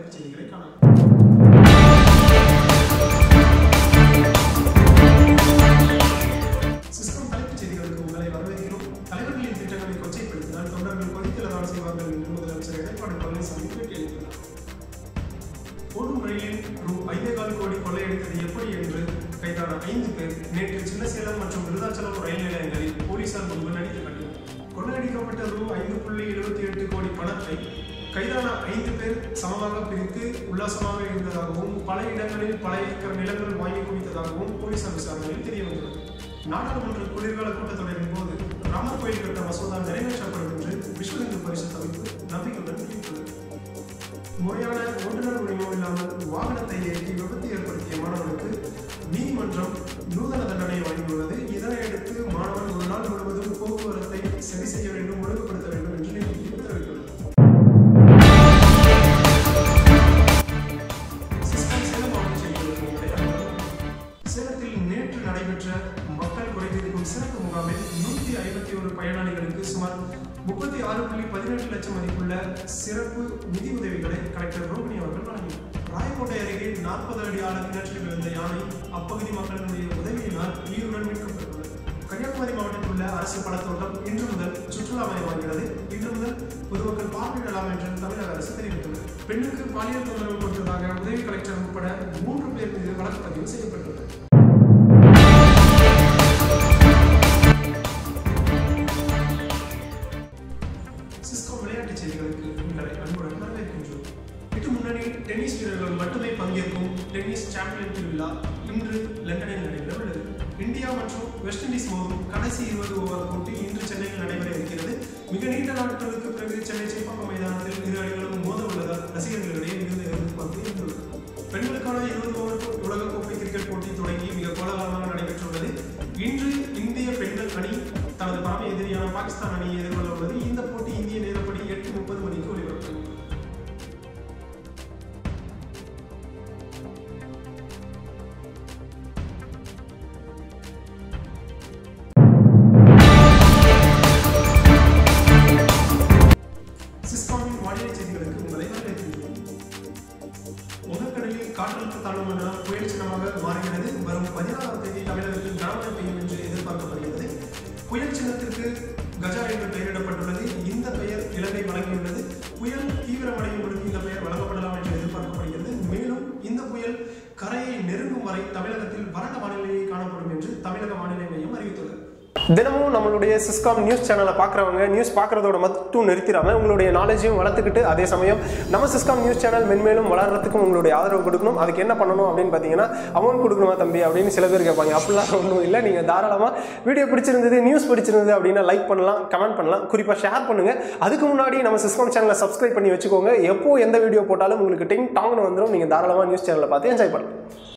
தலைப்புச் செய்திகளை காணலாம் சிஸ்டம் தலைப்புச் செய்திகளுக்கு உங்களை வரவேற்கிறோம் தலைவர்களின் திட்டங்களை கொச்சைப்படுத்தினால் தொண்டர்கள் கொதித்தலதான் செய்வார்கள் என்று முதலமைச்சர் எடப்பாடி பழனிசாமி பேட்டியளித்துள்ளார் ஓடும் ரயிலில் ரூ ஐந்தேகால் கோடி கொள்ளையடித்தது எப்படி என்று கைதான ஐந்து பேர் நேற்று சின்னசேலம் மற்றும் விருதாச்சலம் ரயில் நிலையங்களில் போலீசார் முன்பு நடித்து காட்டினர் கொள்ளையடிக்கப்பட்ட ரூ ஐந்து புள்ளி எழுபத்தி எட்டு கோடி பணத்தை கைதான ஐந்து பேர் சமமாக பிரித்து உல்லாசமாக இருந்ததாகவும் பல இடங்களில் பல ஏக்கர் நிலங்கள் வாங்கி குவித்ததாகவும் போலீசார் விசாரணையில் தெரிய வந்துள்ளது நாடாளுமன்ற குளிர்கால கூட்டத்தொடரின் போது ராமர் கோயில் கட்ட மசோதா நிறைவேற்றப்படும் என்று விஸ்வ இந்து பரிசுத் அமைப்பு நம்பிக்கையுடன் தெரிவித்துள்ளது முறையான ஓட்டுநர் உரிமம் இல்லாமல் வாகனத்தை இயக்கி விபத்து ஏற்படுத்திய மாணவனுக்கு நீதிமன்றம் நூதன தண்டனை வழங்கியுள்ளது இதனையடுத்து மாணவன் ஒரு நாள் முழுவதும் போக்குவரத்தை சரி செய்ய வேண்டும் ஒழுங்குபடுத்த வேண்டும் என்று நீதிபதி உத்தரவிட்டுள்ளது சிஸ்டம் சேலம் மாவட்ட செய்திகளுக்கு உங்களை அழைக்கிறோம். சேலத்தில் நேற்று நடைபெற்ற மக்கள் குறைதீர்க்கும் சிறப்பு முகாமில் நூற்றி ஐம்பத்தி ஒரு பயனாளிகளுக்கு சுமார் முப்பத்தி ஆறு புள்ளி பதினெட்டு லட்சம் மதிப்புள்ள சிறப்பு நிதி உதவிகளை கலெக்டர் ரோகிணி அவர்கள் வழங்கினார் ராயக்கோட்டை அருகே நாற்பது அடி ஆழ கிணற்றில் விழுந்த யானை அப்பகுதி மக்களினுடைய உதவியினால் உயிருடன் மீட்கப்பட்டுள்ளது கன்னியாகுமரி மாவட்டத்தில் உள்ள அரசு பழத்தோட்டம் இன்று முதல் சுற்றுலா மயமாகிறது இன்று முதல் பொதுமக்கள் பார்வையிடலாம் என்று தமிழக அரசு தெரிவித்துள்ளது பெண்ணுக்கு பாலியல் தொந்தரவு கொடுத்ததாக உதவி கலெக்டர் உட்பட மூன்று பேர் மீது வழக்கு பதிவு செய்யப்பட்டுள்ளது சிஸ்கோ விளையாட்டுச் செய்திகளுக்கு உங்களை அன்புடன் வரவேற்கின்றோம் எட்டு முன்னணி டென்னிஸ் வீரர்கள் மட்டுமே பங்கேற்கும் டென்னிஸ் சாம்பியன் விழா இன்று லண்டனில் நடைபெற உள்ளது இந்தியா மற்றும் வெஸ்ட் இண்டீஸ் மோதும் கடைசி இருபது ஓவர் போட்டி இன்று சென்னையில் நடைபெற இருக்கிறது மிக நீண்ட நாட்களுக்கு பிறகு சென்னை சேப்பாக்கம் மைதானத்தில் இரு அணிகளும் மோத உள்ளதால் ரசிகர்களிடையே மிகுந்த எதிர்பார்ப்பு இருந்துள்ளது பெண்களுக்கான இருபது ஓவர் உலகக்கோப்பை கிரிக்கெட் போட்டி தொடங்கி மிக கோலாகலமாக நடைபெற்றுள்ளது இன்று இந்திய பெண்கள் அணி தனது பரம எதிரியான பாகிஸ்தான் அணியை எதிர்கொள்ள உள்ளது இந்த போட்டி இந்திய நேரப்படி எட்டு முப்பது மணிக்கு ஒளிபரப்பாகும் சிஸ்காமின் வானிலை செய்திகளுக்கு உங்களை வரவேற்கின்றோம் வங்கக்கடலில் காற்றழுத்த தாழ்வு மண்டலம் புயல் சின்னமாக மாறுகிறது வரும் பதினாறாம் தேதி தமிழகத்தில் கனமழை பெய்யும் என்று எதிர்பார்க்கப்படுகிறது புயல் சின்னத்திற்கு கஜா என்று பெயரிடப்பட்டுள்ளது இந்த பெயர் இலங்கை வழங்கியுள்ளது புயல் தீவிரமடையும் பொழுது இந்த பெயர் வழங்கப்படலாம் என்று எதிர்பார்க்கப்படுகிறது மேலும் இந்த புயல் கரையை நெருங்கும் வரை தமிழகத்தில் வறண்ட வானிலையை காணப்படும் என்று தமிழக வானிலை மையம் அறிவித்துள்ளது தினமும் நம்மளுடைய சிஸ்காம் நியூஸ் சேனலை பார்க்குறவங்க நியூஸ் பார்க்குறதோட மட்டும் நிறுத்திடாம உங்களுடைய நாலேஜையும் வளர்த்துக்கிட்டு அதே சமயம் நம்ம சிஸ்காம் நியூஸ் சேனல் மென்மேலும் வளர்றதுக்கும் உங்களுடைய ஆதரவு கொடுக்கணும் அதுக்கு என்ன பண்ணணும் அப்படின்னு பார்த்தீங்கன்னா அமௌண்ட் கொடுக்கணுமா தம்பி அப்படின்னு சில பேர் கேட்பாங்க அப்படிலாம் ஒன்றும் இல்லை நீங்கள் தாராளமாக வீடியோ பிடிச்சிருந்தது நியூஸ் பிடிச்சிருந்தது அப்படின்னா லைக் பண்ணலாம் கமெண்ட் பண்ணலாம் குறிப்பாக ஷேர் பண்ணுங்கள் அதுக்கு முன்னாடி நம்ம சிஸ்காம் சேனலை சப்ஸ்கிரைப் பண்ணி வச்சுக்கோங்க எப்போ எந்த வீடியோ போட்டாலும் உங்களுக்கு டிங் டாங்னு வந்துடும் நீங்கள் தாராளமாக நியூஸ் சேனலை பார்த்து என்ஜாய் பண்ணலாம்